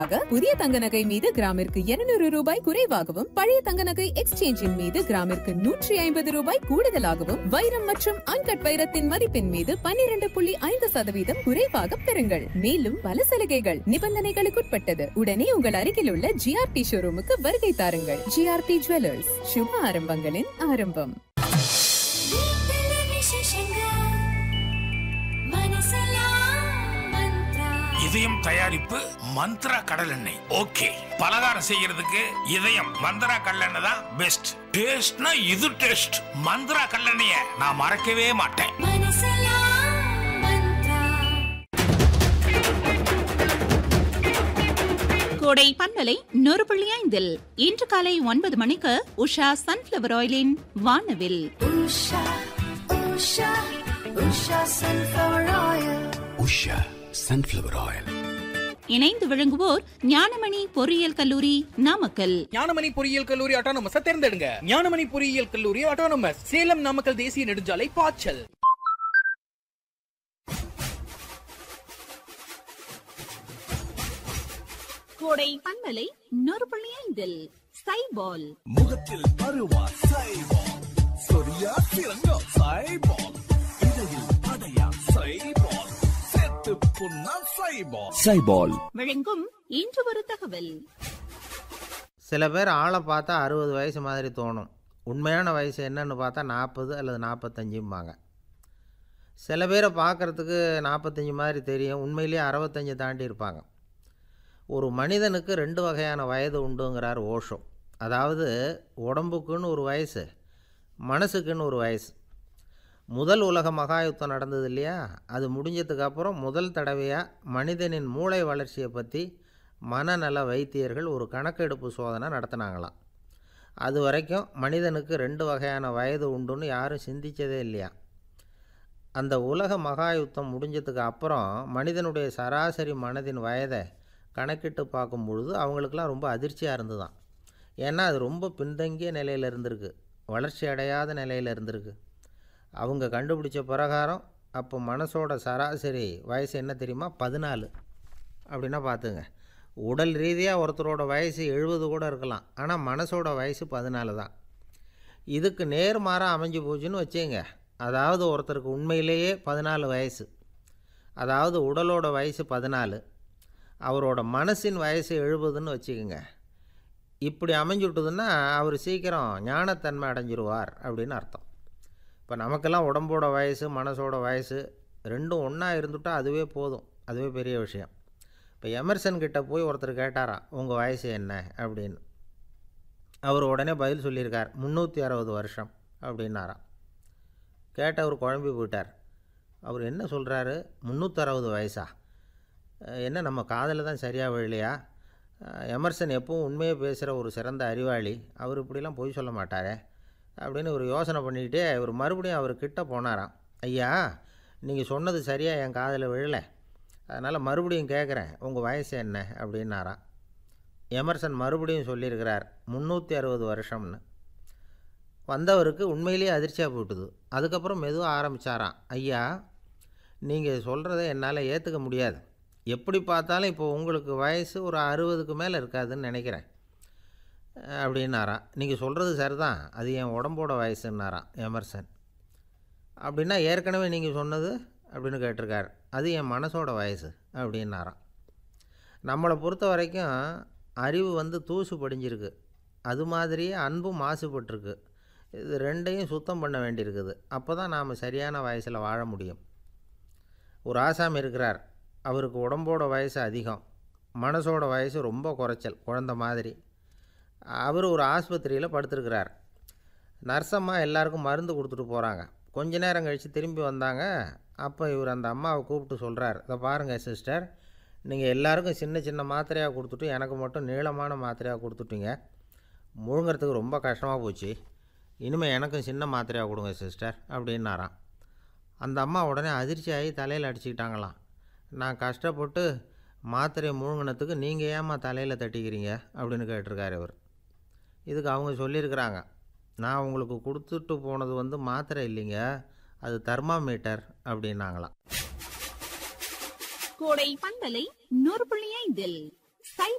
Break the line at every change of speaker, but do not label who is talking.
ஆக, புதிய தங்க நகை மீது கிராமிற்கு 200 ரூபாய் குறைவாகவும் பழைய தங்க நகை எக்ஸ்சேஞ்சின் மீது கிராமிற்கு நூற்றி ஐம்பது ரூபாய் கூடுதலாகவும் வைரம் மற்றும் அன்கட் வைரத்தின் மதிப்பின் மீது 12.5% புள்ளி ஐந்து சதவீதம் குறைவாக பெறுங்கள் மேலும் பல சலுகைகள் நிபந்தனைகளுக்குட்பட்டது உடனே உங்கள் அருகில் உள்ள ஜிஆர்டி ஷோரூமுக்கு வருகை தாருங்கள் ஜிஆர்டி ஜுவல்லர்ஸ் சுப ஆரம்பங்களின் ஆரம்பம்
இதயம் தயாரிப்பு மந்த்ரா கடல் எண்ணெய் ஓகே பலகாரம் செய்யறதுக்கு இதயம் மந்த்ரா கடலெண்ணெய் தான் பெஸ்ட் டேஸ்ட்னா இது டேஸ்ட் மந்த்ரா கடலெண்ணெய நான் மறக்கவே மாட்டேன்
கோடை பண்பலை நூறு புள்ளி ஐந்தில் இன்று காலை ஒன்பது மணிக்கு உஷா சன்ஃபிளவர் ஆயிலின் வானவில்
உஷா சன்ஃப்ளவர் ஆயில்
இணைந்து விளங்குவோர் ஞானமணி பொறியியல் கல்லூரி நாமக்கல்
ஞானமணி பொறியியல் கல்லூரி ஆட்டோனமஸ் தேர்ந்தெடுங்க ஞானமணி பொறியியல் கல்லூரி ஆட்டோனமஸ் சேலம் நாமக்கல் தேசிய நெடுஞ்சாலை பாய்ச்சல்
கோடை பண்பலை நூறு புள்ளி ஐந்தில் சைபால்
முகத்தில் பருவா சைபால் சொரியா திறங்கோ சைபால் இடையில் அடையா சைபால் செத்து புண்ணா சைபால்
சைபால்
வழங்கும் இன்று ஒரு தகவல்
சில பேர் ஆளை பார்த்தா அறுபது வயசு மாதிரி தோணும் உண்மையான வயசு என்னன்னு பார்த்தா நாற்பது அல்லது நாற்பத்தஞ்சும்பாங்க சில பேரை பார்க்குறதுக்கு நாற்பத்தஞ்சு மாதிரி தெரியும் உண்மையிலேயே அறுபத்தஞ்சு தாண்டி இருப்பாங்க ஒரு மனிதனுக்கு ரெண்டு வகையான வயது உண்டுங்கிறார் ஓஷோ அதாவது உடம்புக்குன்னு ஒரு வயசு மனசுக்குன்னு ஒரு வயசு முதல் உலக மகாயுத்தம் நடந்தது இல்லையா அது முடிஞ்சதுக்கு அப்புறம் முதல் தடவையாக மனிதனின் மூளை வளர்ச்சியை பற்றி மனநல வைத்தியர்கள் ஒரு கணக்கெடுப்பு சோதனை நடத்தினாங்களாம் அது வரைக்கும் மனிதனுக்கு ரெண்டு வகையான வயது உண்டுன்னு யாரும் சிந்திச்சதே இல்லையா அந்த உலக மகாயுத்தம் முடிஞ்சதுக்கு அப்புறம் மனிதனுடைய சராசரி மனதின் வயதை கணக்கிட்டு பார்க்கும் பொழுது அவங்களுக்கெல்லாம் ரொம்ப அதிர்ச்சியாக இருந்துதான் ஏன்னா அது ரொம்ப பின்தங்கிய நிலையில் இருந்திருக்கு வளர்ச்சி அடையாத நிலையில் இருந்திருக்கு அவங்க கண்டுபிடிச்ச பிரகாரம் அப்போ மனசோட சராசரி வயசு என்ன தெரியுமா பதினாலு அப்படின்னா பார்த்துங்க உடல் ரீதியாக ஒருத்தரோட வயசு எழுபது கூட இருக்கலாம் ஆனால் மனசோட வயசு பதினாலு தான் இதுக்கு நேர்மாறாக அமைஞ்சு போச்சுன்னு வச்சுங்க அதாவது ஒருத்தருக்கு உண்மையிலேயே பதினாலு வயசு அதாவது உடலோட வயசு பதினாலு அவரோட மனசின் வயசு எழுபதுன்னு வச்சுக்கோங்க இப்படி அமைஞ்சுட்டுதுன்னா அவர் சீக்கிரம் ஞானத்தன்மை அடைஞ்சிருவார் அப்படின்னு அர்த்தம் இப்போ நமக்கெல்லாம் உடம்போட வயசு மனசோட வயசு ரெண்டும் ஒன்றா இருந்துட்டால் அதுவே போதும் அதுவே பெரிய விஷயம் இப்போ எமர்சன் கிட்ட போய் ஒருத்தர் கேட்டாராம் உங்கள் வயசு என்ன அப்படின்னு அவர் உடனே பதில் சொல்லியிருக்கார் முந்நூற்றி அறுபது வருஷம் அப்படின்னாராம் கேட்டவர் குழம்பி போயிட்டார் அவர் என்ன சொல்கிறாரு முந்நூற்றறுபது வயசா அஹ் என்ன நம்ம காதில் தான் சரியாக விழலையா அஹ் எமர்சன் எப்பவும் உண்மையை பேசுகிற ஒரு சிறந்த அறிவாளி அவர் இப்படிலாம் பொய் சொல்ல மாட்டாரே அப்படின்னு ஒரு யோசனை பண்ணிக்கிட்டே இவர் மறுபடியும் அவர் கிட்ட போனாராம் ஐயா நீங்கள் சொன்னது சரியாக என் காதில் விழலை அதனால் மறுபடியும் கேட்குறேன் உங்கள் வயசு என்ன அப்படின்னாராம் எமர்சன் மறுபடியும் சொல்லியிருக்கிறார் முந்நூற்றி அறுபது வருஷம்னு வந்தவருக்கு உண்மையிலேயே அதிர்ச்சியாக போட்டுது அதுக்கப்புறம் மெதுவாக ஆரம்பித்தாராம் ஐயா நீங்கள் சொல்கிறத என்னால் ஏற்றுக்க முடியாது எப்படி பார்த்தாலும் இப்போ உங்களுக்கு வயசு ஒரு அறுபதுக்கு மேலே இருக்காதுன்னு நினைக்கிறேன் அஹ் அப்படின்னாராம் நீங்கள் சொல்கிறது சரிதான் அது என் உடம்போட வயசுன்னாராம் எமர்சன் அப்படின்னா ஏற்கனவே நீங்கள் சொன்னது அப்படின்னு கேட்டிருக்கார் அது என் மனசோட வயசு அப்படின்னாராம் நம்மளை பொறுத்த வரைக்கும் அறிவு வந்து தூசு படிஞ்சிருக்கு அது மாதிரியே அன்பும் மாசுபட்டிருக்கு இது ரெண்டையும் சுத்தம் பண்ண வேண்டியிருக்குது அப்போ தான் நாம் சரியான வயசில் வாழ முடியும் ஒரு ஆசாமி இருக்கிறார் அவருக்கு உடம்போட வயசு அதிகம் மனசோட வயசு ரொம்ப குறைச்சல் குழந்த மாதிரி அவர் ஒரு ஆஸ்பத்திரியில் படுத்திருக்கிறார் நர்ஸம்மா எல்லாருக்கும் மருந்து கொடுத்துட்டு போகிறாங்க கொஞ்ச நேரம் கழித்து திரும்பி வந்தாங்க அப்போ இவர் அந்த அம்மாவை கூப்பிட்டு சொல்கிறார் இதை பாருங்கள் சிஸ்டர் நீங்கள் எல்லாருக்கும் சின்ன சின்ன மாத்திரையாக கொடுத்துட்டு எனக்கு மட்டும் நீளமான மாத்திரையாக கொடுத்துட்டீங்க முழுங்கிறதுக்கு ரொம்ப கஷ்டமாக போச்சு இனிமேல் எனக்கும் சின்ன மாத்திரையாக கொடுங்க சிஸ்டர் அப்படின்னாராம் அந்த அம்மா உடனே அதிர்ச்சியாகி தலையில் அடிச்சுக்கிட்டாங்களாம் நான் கஷ்டப்பட்டு மாத்திரையை முழுங்கினத்துக்கு நீங்கள் ஏம்மா தலையில் தட்டிக்கிறீங்க அப்படின்னு கேட்டிருக்காரு இவர் இதுக்கு அவங்க சொல்லியிருக்கிறாங்க நான் உங்களுக்கு கொடுத்துட்டு போனது வந்து மாத்திரை இல்லைங்க அது தெர்மாமீட்டர் அப்படின்னாங்களாம்
கோடை பண்பலை நூறு புள்ளி ஐந்தில் சை